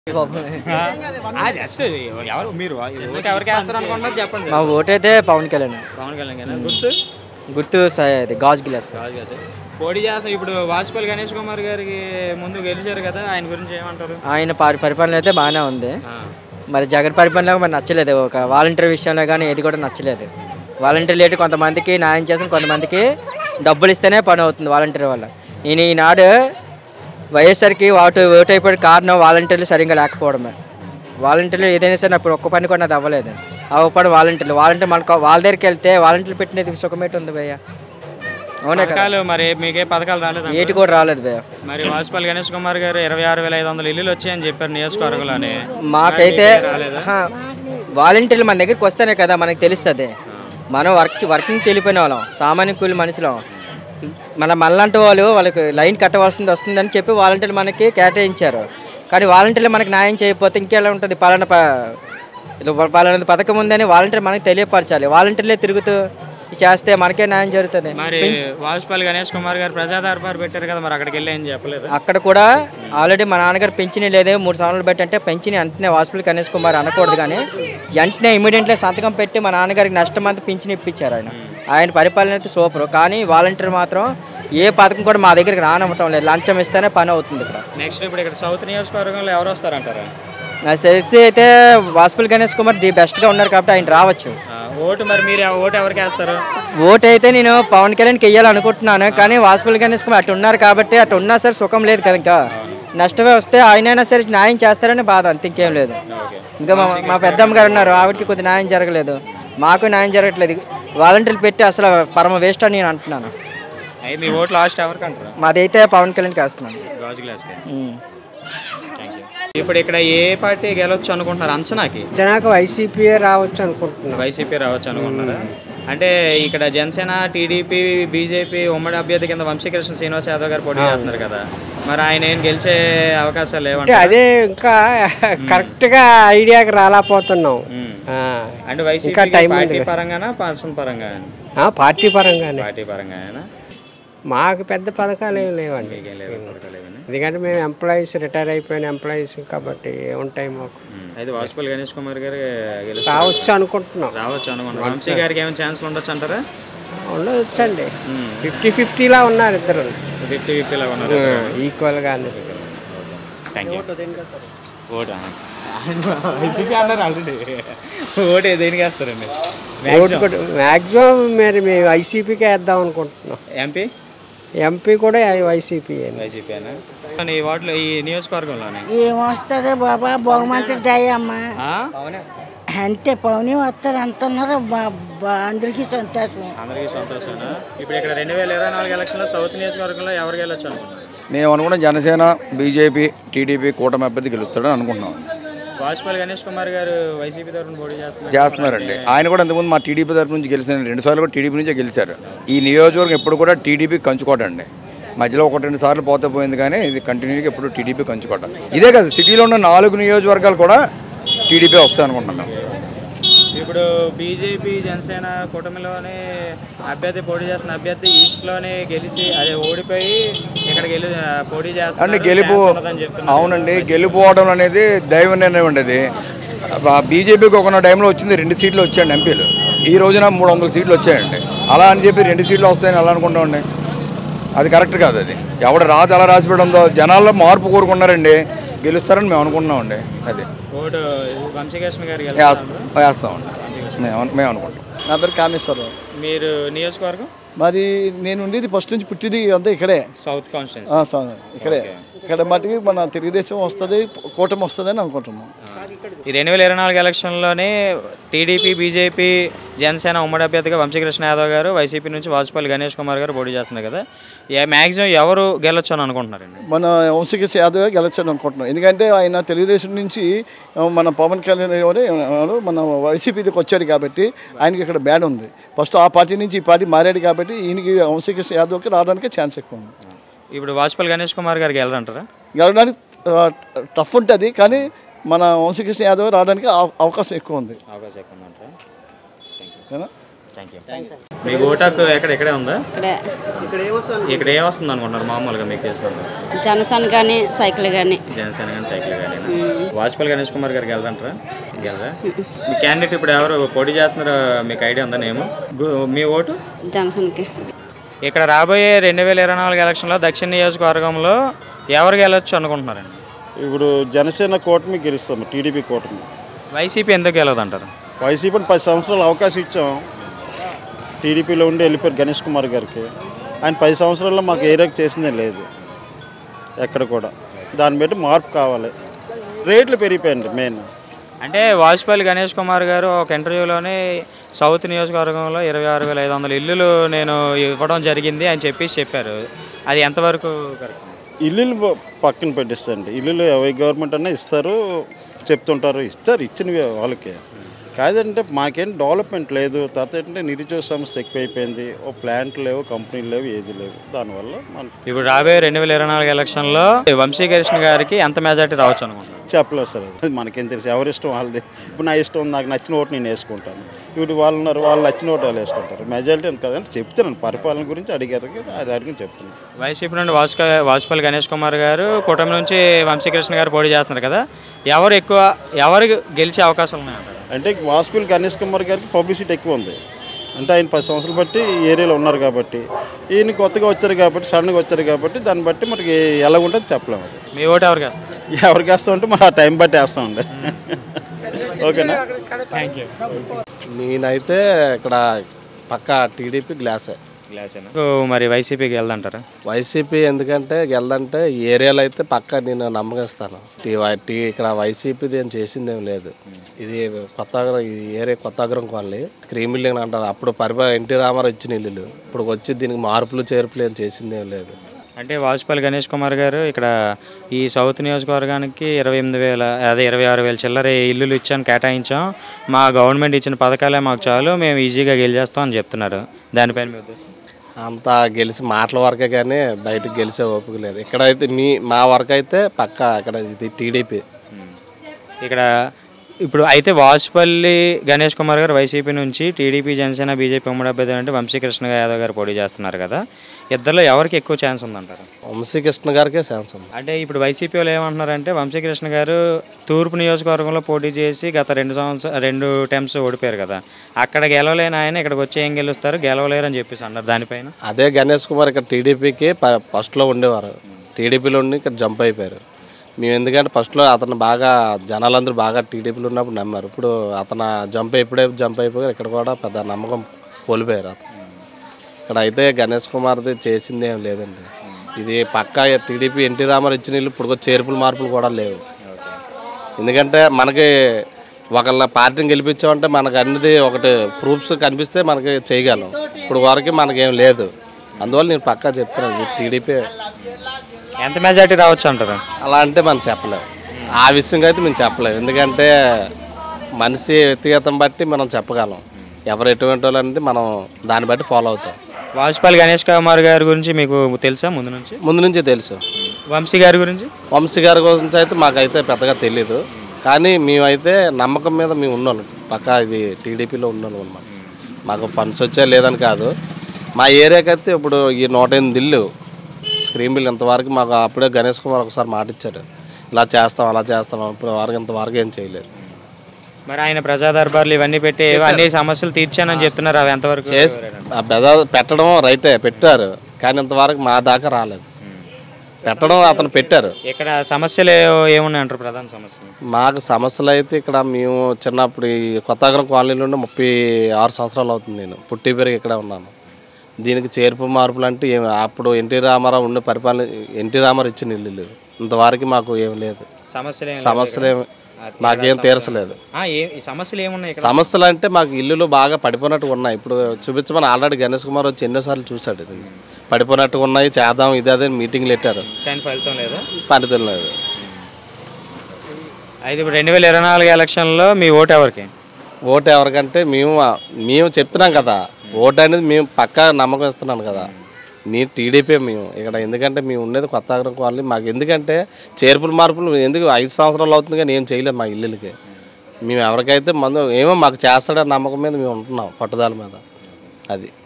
Just ఎవరు మీరు vote ఎవరికి వేస్తారు అనుకుంటున్నారు చెప్పండి మా ఓటైతే పవన్ కళ్యాణ్ పవన్ కళ్యాణ్ గారు గుర్తు గుర్తు స- ఇది గాజ్ గిలాస్ కాదు కదా సార్. పోటీ చేస్తాం ఇప్పుడు వాజ్పేయి గణేష్ కుమార్ గారికి ముందు గెలిచారు కదా ఆయన గురించి ఏమంటారు ఆయన పరి పరిపాలన అయితే బాగానే ఉంది ఆ, మరి జగన్ పరిపాలన మరి నచ్చలేదు ఒక వాలంటీర్ విషయంలో కానీ ఏది కూడా నచ్చలేదు వాలంటీర్ లేట్ కొంతమందికి న్యాయం చేసిన కొంతమందికి డబ్బులు ఇస్తేనే పని అవుతుంది వాలంటీర్ వల్ల నేను ఈనాడు వైఎస్ఆర్కి ఓటు ఓటు అయిపోయిన కారణం వాలంటీర్లు సరిగ్గా లేకపోవడమే వాలంటీర్లు ఏదైనా సరే అప్పుడు ఒక్క పని కూడా నాది అవ్వలేదు అవ్వపడి వాలంటీర్లు వాలంటీర్ మనకు వాళ్ళ దగ్గరికి వెళ్తే వాలంటీర్లు పెట్టినది సుఖమేటి ఉంది భయ్య అవునే కదా పథకాలు మరి మీకే పథకాలు రాలేదు ఏటి కూడా రాలేదు భయ్య మరి వాజ్పేయి గణేష్ కుమార్ గారు ఇరవై ఆరు వేల ఐదు వందల ఇల్లులు వచ్చాయని చెప్పారు నియోజకవర్గంలోనే మాకైతే ఆహా, వాలంటీర్లు మన దగ్గరికి వస్తేనే కదా మనకి తెలుస్తుంది మనం వర్క్ వర్కింగ్ తెలిపోయిన వాళ్ళం సామాన్య కూలి మనుషులం మన మళ్ళంటి వాళ్ళు వాళ్ళకి లైన్ కట్టవలసింది వస్తుందని చెప్పి వాలంటీర్లు మనకి కేటాయించారు కానీ వాలంటీర్లు మనకి న్యాయం చేయకపోతే ఇంకెలా ఉంటుంది పలానా ప ఇది పలానా పథకం ఉందని వాలంటీర్ మనకి తెలియపరచాలి వాలంటీర్లే తిరుగుతూ చేస్తే మనకే న్యాయం జరుగుతుంది మరి వాజ్పేయి గణేష్ కుమార్ గారు ప్రజా దర్బార్ పెట్టారు కదా మరి అక్కడికి వెళ్ళి ఏం చెప్పలేదు అక్కడ కూడా ఆల్రెడీ మా నాన్నగారు పెంచిన లేదే మూడు సంవత్సరాలు బట్టి అంటే పెంచిన వెంటనే హాస్పిటల్ గణేష్ కుమార్ అనకూడదు కానీ వెంటనే ఇమీడియట్లీ సంతకం పెట్టి మా నాన్నగారికి నెక్స్ట్ మంత్ పింఛన్ ఇప్పించారు ఆయన ఆయన పరిపాలన అయితే సూపర్ కానీ వాలంటీర్ మాత్రం ఏ పథకం కూడా మా దగ్గరికి రానవ్వటం లేదు లంచం ఇస్తేనే పని అవుతుంది ఇక్కడ నెక్స్ట్ ఇప్పుడు ఇక్కడ సౌత్ నియోజకవర్గంలో ఎవరు వస్తారంటారా నాకు తెలిసి అయితే హాస్పిటల్ గణేష్ కుమార్ ది బెస్ట్గా ఉన్నారు కాబట్టి ఆయన రావచ్చు ఆ, ఓటు మరి మీరు ఆ ఓటు ఎవరికి వేస్తారు ఓటు అయితే నేను పవన్ కళ్యాణ్కి వెయ్యాలనుకుంటున్నాను కానీ హాస్పిటల్ గణేష్ కుమార్ అటు ఉన్నారు కాబట్టి అటు ఉన్నా సరే సుఖం లేదు కదా ఇంకా నష్టమే వస్తే ఆయనైనా సరే న్యాయం చేస్తారని బాధ అంత ఇంకేం లేదు ఓకే ఇంకా మా మా పెద్దమ్మ గారు ఉన్నారు ఆవిడకి కొద్ది న్యాయం జరగలేదు మాకు న్యాయం జరగట్లేదు వాలంటీర్లు పెట్టి అసలు పరమ వేస్ట్ అని నేను అంటున్నాను అయితే మీ ఓటు లాస్ట్ ఎవరికి అంటారు మాదైతే పవన్ కళ్యాణ్కి వేస్తున్నాను గాజు గ్లాస్కి ఉమ్. థ్యాంక్ యూ ఇప్పుడు ఇక్కడ ఏ పార్టీ గెలవచ్చు అనుకుంటున్నారు అంచనాకి జనాకు వైసీపీ రావచ్చు అనుకుంటున్నాను వైసీపీ రావచ్చు అనుకుంటున్నారా అంటే ఇక్కడ జనసేన టీడీపీ బీజేపీ ఉమ్మడి అభ్యర్థి కింద వంశీకృష్ణ శ్రీనివాస్ యాదవ్ గారు పోటీ చేస్తున్నారు కదా మరి ఆయన ఏం గెలిచే అవకాశాలు అంటే లేవంటే అదే ఇంకా కరెక్ట్గా ఐడియాకి రాలేకపోతున్నాం ఆ. అంటే వైసీపీ ఇంకా టైం ఉంది పార్టీ కదా. పరంగానా పర్సన్ పరంగా ఆ, పార్టీ పరంగానే పార్టీ పరంగానా మాకు పెద్ద పథకాలు ఏం లేవండి మీకేం లేదు పథకాలు ఏమీ? ఎందుకంటే మేము ఎంప్లాయీస్ రిటైర్ అయిపోయిన ఎంప్లాయీస్ కాబట్టి ఉంటాయి మాకు ఉమ్. అయితే వాసుపల్లి గణేష్ కుమార్ గారు గెలుస్తారు రావచ్చు అనుకుంటున్నాం రావచ్చు అనుకుంటున్నాను వంశీ గారికి ఏమైనా ఛాన్స్లు ఉండొచ్చు అంటారా ఉండవచ్చండి ఫిఫ్టీ ఫిఫ్టీలా ఉన్నారు ఇద్దరు ఫిఫ్టీ ఫిఫ్టీ లాగా ఉన్నారు ఈక్వల్గానే థ్యాంక్ యూ ఓటా వైసీపీ అన్నారు ఆల్రెడీ ఓటు దేనికి వేస్తారండి ఓటు కూడా మ్యాక్సిమం మరి మేము వైసీపీకే వేద్దాం అనుకుంటున్నాం ఎంపీ ఎంపీ కూడా వైసీపీ వైసీపీ అనా ఈ వార్డులో ఈ నియోజకవర్గంలోనే ఏమొస్తుందో బాబా బహుమంతుడు దయమ్మ ఆ? అంతే పౌని వస్తారు అంటున్నారు బా- బా- అందరికీ సంతోషమే అందరికీ సంతోషమేనా ఇప్పుడు ఇక్కడ రెండు వేల ఇరవై నాలుగు ఎలక్షన్లో సౌత్ నియోజకవర్గంలో ఎవరు గెలవచ్చు అనుకుంటున్నారు మేము అనుకున్న జనసేన బీజేపీ టీడీపీ కూటమి అభ్యర్థి గెలుస్తాడని అనుకుంటున్నాం వాజ్పేయి గణేష్ కుమార్ గారు వైసీపీ తరఫున పోటీ చేస్తున్నారు చేస్తున్నారండి ఆయన కూడా అంతకుముందు మా టీడీపీ తరఫు నుంచి గెలిచిన రెండు సార్లు కూడా టీడీపీ నుంచే గెలిచారు ఈ నియోజకవర్గం ఎప్పుడు కూడా టీడీపీ కంచుకోటండి మధ్యలో ఒకటి రెండు సార్లు పోతే పోయింది కానీ ఇది కంటిన్యూగా ఎప్పుడు టీడీపీ కంచుకోట ఇదే కాదు సిటీలో ఉన్న నాలుగు నియోజకవర్గాలు కూడా టీడీపీ వస్తాయి అనుకుంటున్నాం ఇప్పుడు బీజేపీ జనసేన కూటమిలోనే అభ్యర్థి పోటీ చేస్తున్న అభ్యర్థి ఈస్ట్లోనే గెలిచి అదే ఓడిపోయి ఇక్కడ గెలి పోటీ అంటే చేస్తున్నారు గెలుపు ఛాన్స్ ఉన్నదని చెప్తున్నారు. అవునండి గెలుపోవడం అనేది దైవ నిర్ణయం అండి అది బీజేపీకి ఒక టైంలో వచ్చింది రెండు సీట్లు వచ్చాయండి ఎంపీలు ఈ రోజున మూడు వందల సీట్లు వచ్చాయండి అలా అని చెప్పి రెండు సీట్లు వస్తాయని ఎలా అనుకుంటామండి అది కరెక్ట్ కాదు అది ఎవడు రాదు అలా రాసి పెట్టడంతో జనాల్లో మార్పు కోరుకున్నారండి గెలుస్తారని మేము అనుకుంటున్నామండి అది ఓటు వంశీకృష్ణ గారు వేస్త- గెలుస్తారు వేస్తామండి మేము అను- మేము అనుకుంటాం నా పేరు కామేశ్వరరావు మీరు నియోజకవర్గం మరి నేను ఉండేది ఫస్ట్ నుంచి పుట్టింది అంతా ఇక్కడే సౌత్ కాన్స్టిట్యూన్సీ ఆ, సార్ ఇక్కడే ఇక్కడ మటుకి మన తెలుగుదేశం వస్తుంది కూటమి వస్తుంది అని అనుకుంటున్నాం ఈ రెండు వేల ఇరవై నాలుగు ఎలక్షన్లోనే టీడీపీ బీజేపీ జనసేన ఉమ్మడి అభ్యర్థిగా వంశీకృష్ణ యాదవ్ గారు వైసీపీ నుంచి వాజ్పేయి గణేష్ కుమార్ గారు పోటీ చేస్తున్నారు కదా మ్యాక్సిమం ఎవరు గెలొచ్చు అని అనుకుంటున్నారండి మన వంశీకృష్ణ యాదవ్ గెలచాను అనుకుంటున్నాం ఎందుకంటే ఆయన తెలుగుదేశం నుంచి ఆ, మన పవన్ కళ్యాణ్ గారు ఎవరు మన వైసీపీకి వచ్చాడు కాబట్టి ఆయనకి ఇక్కడ బ్యాడ్ ఉంది ఫస్ట్ ఆ పార్టీ నుంచి ఈ పార్టీ మారాడు కాబట్టి ఈయనకి వంశీకృష్ణ యాదవ్కి రావడానికి ఛాన్స్ ఎక్కువ ఉంది ఇప్పుడు వాజ్పేయి గణేష్ కుమార్ గారికి వెళ్ళరంటారా గెలవడానికి ఆ, టఫ్ ఉంటుంది కానీ మన వంశీకృష్ణ యాదవ్ రావడానికి అవ- అవకాశం ఎక్కువ ఉంది అవకాశం ఎక్కువ ఉందంటారా ఓకేనా థ్యాంక్ యూ మీ ఓటాకు ఎక్కడ ఇక్కడే ఉందా ఇక్కడే ఇక్కడ ఏ వస్తుంది అనుకుంటున్నారు మామూలుగా మీకు తెలిసిన జనసేన కానీ సైకిల్ కానీ జనసేన కానీ సైకిల్ కానీ వాజ్పేయి గణేష్ కుమార్ గారికి వెళ్తాంటారా వెళ్ళరా మీ క్యాండిడేట్ ఇప్పుడు ఎవరు పోటీ చేస్తున్నారో మీకు ఐడియా ఉందా నేము గు- మీ ఓటు జనసేనకి ఇక్కడ రాబోయే రెండు వేల ఇరవై నాలుగు ఎలక్షన్లో దక్షిణ నియోజకవర్గంలో ఎవరు గెలవచ్చు అనుకుంటున్నారండి ఇప్పుడు జనసేన కూటమి గెలుస్తాము టీడీపీ కూటమి వైసీపీ ఎందుకు గెలవదంటారు వైసీపీని పది సంవత్సరాలు అవకాశం ఇచ్చాం టీడీపీలో ఉండి వెళ్ళిపోయారు గణేష్ కుమార్ గారికి ఆయన పది సంవత్సరాల్లో మాకు ఏరియాకి చేసిందే లేదు ఎక్కడ కూడా దాన్ని బట్టి మార్పు కావాలి రేట్లు పెరిగిపోయండి మెయిన్ అంటే వాజ్పేయి గణేష్ కుమార్ గారు ఒక ఇంటర్వ్యూలోనే సౌత్ నియోజకవర్గంలో ఇరవై ఆరు వేల ఐదు వందల ఇల్లులు నేను ఇవ్వడం జరిగింది అని చెప్పేసి చెప్పారు అది ఎంతవరకు కరెక్ట్ ఇల్లులు ప- పక్కన పెట్టిస్తండి ఇల్లులు ఏ గవర్నమెంట్ అన్నా ఇస్తారు చెప్తుంటారు ఇస్తారు ఇచ్చినవి వాళ్ళకి కాదంటే మాకేం డెవలప్మెంట్ లేదు తర్వాత ఏంటంటే నిరుద్యోగ సమస్య ఎక్కువైపోయింది ఓ ప్లాంట్ లేవు కంపెనీలు లేవు ఏది లేవు దానివల్ల మన ఇప్పుడు రాబోయే రెండు వేల ఇరవై నాలుగు ఎలక్షన్లో వంశీకృష్ణ గారికి ఎంత మెజార్టీ రావచ్చు అనుకుంటున్నారు చెప్పలేదు సార్ అది అది మనకేం తెలుసు ఎవరి ఇష్టం వాళ్ళది ఇప్పుడు నా ఇష్టం నాకు నచ్చిన ఓటు నేను వేసుకుంటాను ఇప్పుడు వాళ్ళు ఉన్నారు వాళ్ళు నచ్చిన ఓటు వాళ్ళు వేసుకుంటారు మెజారిటీ అని కదంటే చెప్తున్నాను పరిపాలన గురించి అడిగారు అది అడిగి చెప్తున్నాను వైసీపీ నుండి వాజ్పే వాజ్పేయి గణేష్ కుమార్ గారు కూటమి నుంచి వంశీకృష్ణ గారు పోటీ చేస్తున్నారు కదా ఎవరు ఎక్కువ ఎవరు గెలిచే అవకాశాలు ఉన్నాయంటారు అంటే వాస్పిల్ గణేష్ కుమార్ గారికి పబ్లిసిటీ ఎక్కువ ఉంది అంటే ఆయన పది సంవత్సరాలు బట్టి ఈ ఏరియాలో ఉన్నారు కాబట్టి ఈయన కొత్తగా వచ్చారు కాబట్టి సడన్గా వచ్చారు కాబట్టి దాన్ని బట్టి మనకి ఎలా ఉంటుంది చెప్పలేము అది మీ ఓటు ఎవరికి వేస్తారు ఎవరికి వేస్తామంటే మరి ఆ టైం బట్టి వేస్తామండి ఓకేనా థ్యాంక్ యూ నేనైతే ఇక్కడ పక్క టీడీపీ గ్లాసే మరి వైసీపీకి వెళ్దంటారా వైసీపీ ఎందుకంటే గెలదంటే ఈ ఏరియాలో అయితే పక్క నేను నమ్మకిస్తాను టీ వై- టీ ఇక్కడ వైసీపీది ఏం చేసింది ఏం లేదు ఇది కొత్తగరం ఈ area Kothagaram colony screen building అంటారు అప్పుడు పరిపా ఎన్టీ రామారావు ఇచ్చిన ఇల్లులు ఇప్పుడు వచ్చి దీనికి మార్పులు చేర్పులు ఏం చేసింది ఏం లేదు అంటే వాజ్పేయి గణేష్ కుమార్ గారు ఇక్కడ ఈ సౌత్ నియోజకవర్గానికి ఇరవై ఎనిమిది వేల అదే ఇరవై ఆరు వేల చిల్లర ఇల్లులు ఇచ్చాను కేటాయించాం మా గవర్నమెంట్ ఇచ్చిన పథకాలే మాకు చాలు మేము ఈజీగా గెలిచేస్తాం అని చెప్తున్నారు దానిపైన మీ ఉద్దేశం అంత గెలిచి మాటల వరకే కానీ బయటకు గెలిచే ఓపిక లేదు ఇక్కడైతే మీ మా వరకు అయితే పక్క ఇక్కడ ఇది టీడీపీ ఇక్కడ ఇప్పుడు అయితే వాజ్పల్లి గణేష్ కుమార్ గారు వైసీపీ నుంచి టీడీపీ జనసేన బీజేపీ ఉమ్మడి అభ్యర్థి అంటే వంశీకృష్ణ యాదవ్ గారు పోటీ చేస్తున్నారు కదా ఇద్దరిలో ఎవరికి ఎక్కువ ఛాన్స్ ఉందంటారు వంశీకృష్ణ గారికే ఛాన్స్ ఉంది అంటే ఇప్పుడు వైసీపీ వాళ్ళు ఏమంటున్నారంటే వంశీకృష్ణ గారు తూర్పు నియోజకవర్గంలో పోటీ చేసి గత రెండు సంవత్సరం రెండు టైమ్స్ ఓడిపోయారు కదా అక్కడ గెలవలేని ఆయన ఇక్కడికి వచ్చి ఏం గెలుస్తారు గెలవలేరు అని చెప్పేసి అన్నారు దానిపైన అదే గణేష్ కుమార్ ఇక్కడ టీడీపీకి ప- ఫస్ట్లో ఉండేవారు టీడీపీలో ఉండి ఇక్కడ జంప్ అయిపోయారు మేము ఎందుకంటే ఫస్ట్లో అతను బాగా జనాలందరూ బాగా టీడీపీలో ఉన్నప్పుడు నమ్మారు ఇప్పుడు అతను జంప్ ఎప్పుడే జంప్ అయిపోయారు ఇక్కడ కూడా పెద్ద నమ్మకం కోల్పోయారు అతను ఇక్కడ అయితే గణేష్ కుమార్ది చేసింది ఏం లేదండి ఇది పక్కా టీడీపీ ఎన్టీ రామారావు ఇచ్చిన ఇల్లు ఇప్పుడు చేర్పులు మార్పులు కూడా లేవు ఎందుకంటే మనకి ఒకళ్ళ పార్టీని గెలిపించామంటే మనకు అన్నిది ఒకటి ప్రూఫ్స్ కనిపిస్తే మనకి చేయగలం ఇప్పుడు వరకు మనకేం లేదు అందువల్ల నేను పక్కా చెప్తున్నాను ఇది టీడీపీ ఎంత మెజార్టీ రావచ్చు అంటారు అలా అంటే మనం చెప్పలేము ఆ విషయంగా అయితే మేము చెప్పలేము ఎందుకంటే మనిషి వ్యక్తిగతం బట్టి మనం చెప్పగలం ఎవరు ఎటువంటి వాళ్ళు అనేది మనం దాన్ని బట్టి ఫాలో అవుతాం వాజ్పేయి గణేష్ కుమార్ గారి గురించి మీకు తెలుసా ముందు నుంచి ముందు నుంచే తెలుసు వంశీ గారి గురించి వంశీ గారి గురించి అయితే మాకైతే పెద్దగా తెలియదు కానీ మేమైతే నమ్మకం మీద మేము ఉన్నాం పక్కా ఇది టీడీపీలో ఉన్నాం అనమాట మాకు ఫండ్స్ వచ్చా లేదని కాదు మా ఏరియాకి అయితే ఇప్పుడు ఈ నూట ఎనిమిది ఇల్లు స్క్రీన్ బిల్ ఇంతవరకు మాకు అప్పుడే గణేష్ కుమార్ ఒకసారి మాట ఇచ్చాడు ఇలా చేస్తాం అలా చేస్తాం ఇప్పుడు వరకు ఇంతవరకు ఏం చేయలేదు మరి ఆయన ప్రజా దర్బార్లు ఇవన్నీ పెట్టి ఏవో అన్ని సమస్యలు తీర్చానని చెప్తున్నారు అవి ఎంతవరకు చేసి ఆ బెద పెట్టడం రైటే పెట్టారు కానీ ఇంతవరకు మా దాకా రాలేదు పెట్టడం అతను పెట్టారు ఇక్కడ సమస్యలు ఏ- ఏమున్నాయి అంటారు ప్రధాన సమస్యలు మాకు సమస్యలు అయితే ఇక్కడ మేము చిన్నప్పుడు ఈ కొత్తగరం కాలనీలో ఉండి ముప్పై ఆరు సంవత్సరాలు అవుతుంది నేను పుట్టి పెరిగి ఇక్కడే ఉన్నాను దీనికి చేర్పు మార్పులు అంటే ఏమి అప్పుడు ఎన్టీ రామారావు ఉండే పరిపాలన ఎన్టీ రామారావు ఇచ్చిన ఇల్లు ఇంతవరకు మాకు ఏం లేదు సమస్యలు ఏం సమస్యలు ఏమి మాకేం తీర్చలేదు ఆ, ఏ ఈ సమస్యలు ఏమున్నాయి ఇక్కడ సమస్యలు అంటే మాకు ఇల్లులు బాగా పడిపోయినట్టు ఉన్నాయి ఇప్పుడు చూపించమని ఆల్రెడీ గణేష్ కుమార్ వచ్చి ఎన్నోసార్లు చూశాడు ఇది. పడిపోయినట్టు ఉన్నాయి చేద్దాం ఇది అదే మీటింగ్లు పెట్టారు కానీ ఫలితం లేదా ఫలితం లేదు అయితే ఇప్పుడు రెండు వేల ఇరవై నాలుగు ఎలక్షన్లో మీ ఓటు ఎవరికి ఓటు ఎవరికంటే మేము మేము చెప్తున్నాం కదా ఓటు అనేది మేము పక్కా నమ్మకం ఇస్తున్నాను కదా నీ టీడీపీ మేము ఇక్కడ ఎందుకంటే మేము ఉండేది కొత్త అగ్రం కాలనీ మాకు ఎందుకంటే చేర్పులు మార్పులు ఎందుకు ఐదు సంవత్సరాలు అవుతుంది కానీ ఏం చేయలేము మా ఇల్లులకి మేము ఎవరికైతే మందు ఏమో మాకు చేస్తాడని నమ్మకం మీద మేము ఉంటున్నాం పట్టుదల మీద అది